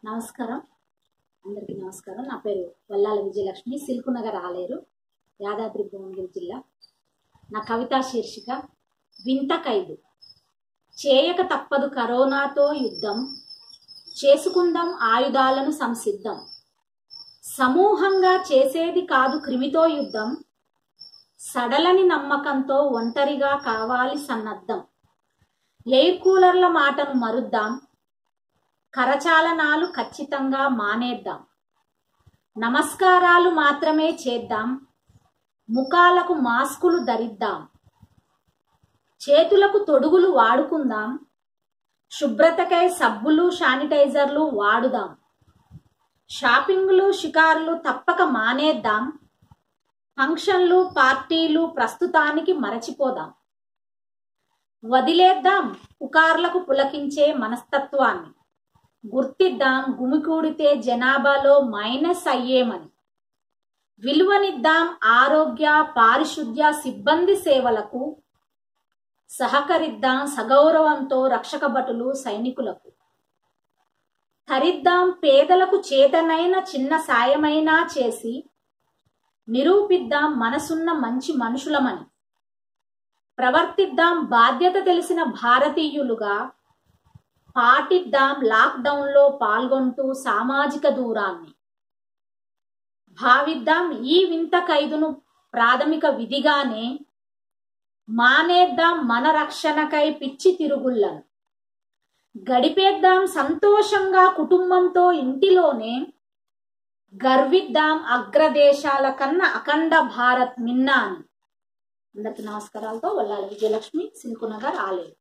నమస్కారం అందరికీ నమస్కారం నా పేరు వల్లాల విజయలక్ష్మి సిల్కు నగర్ ఆలేరు యాదాద్రి భువనగిరి జిల్లా నా కవితా శీర్షిక వింత ఖైదు చేయక తప్పదు కరోనాతో యుద్ధం చేసుకుందాం ఆయుధాలను సంసిద్ధం సమూహంగా చేసేది కాదు క్రిమితో యుద్ధం సడలని నమ్మకంతో ఒంటరిగా కావాలి సన్నద్ధం ఎయిర్ కూలర్ల మాటను మరుద్దాం కరచాలనాలు ఖచ్చితంగా మానేద్దాం నమస్కారాలు మాత్రమే చేద్దాం ముఖాలకు మాస్కులు ధరిద్దాం చేతులకు తొడుగులు వాడుకుందాం శుభ్రతకై సబ్బులు శానిటైజర్లు వాడుదాం షాపింగ్లు షికారులు తప్పక మానేద్దాం ఫంక్షన్లు పార్టీలు ప్రస్తుతానికి మరచిపోదాం వదిలేద్దాం పుకార్లకు పులకించే మనస్తత్వాన్ని గుర్తిద్దాం గుమికూడితే జనాభాలో మైనస్ అయ్యేమని విలువనిద్దాం ఆరోగ్య పారిశుద్ధ్య సిబ్బంది సేవలకు సహకరిద్దాం సగౌరవంతో రక్షక భటులు సైనికులకు తరిద్దాం పేదలకు చేతనైన చిన్న సాయమైనా చేసి నిరూపిద్దాం మనసున్న మంచి మనుషులమని ప్రవర్తిద్దాం బాధ్యత తెలిసిన భారతీయులుగా పాటిద్దాం లాక్డౌన్లో పాల్గొంటూ సామాజిక దూరాన్ని భావిద్దాం ఈ వింత ఖైదును ప్రాథమిక విధిగానే మానేద్దాం మన రక్షణకై పిచ్చి తిరుగుళ్ళను గడిపేద్దాం సంతోషంగా కుటుంబంతో ఇంటిలోనే గర్విద్దాం అగ్రదేశాల కన్నా అఖండ భారత్ మిన్నా అని అందరికి నమస్కారాలతో వల్లాలి విజయలక్ష్మి సిల్కునగర్ ఆలయం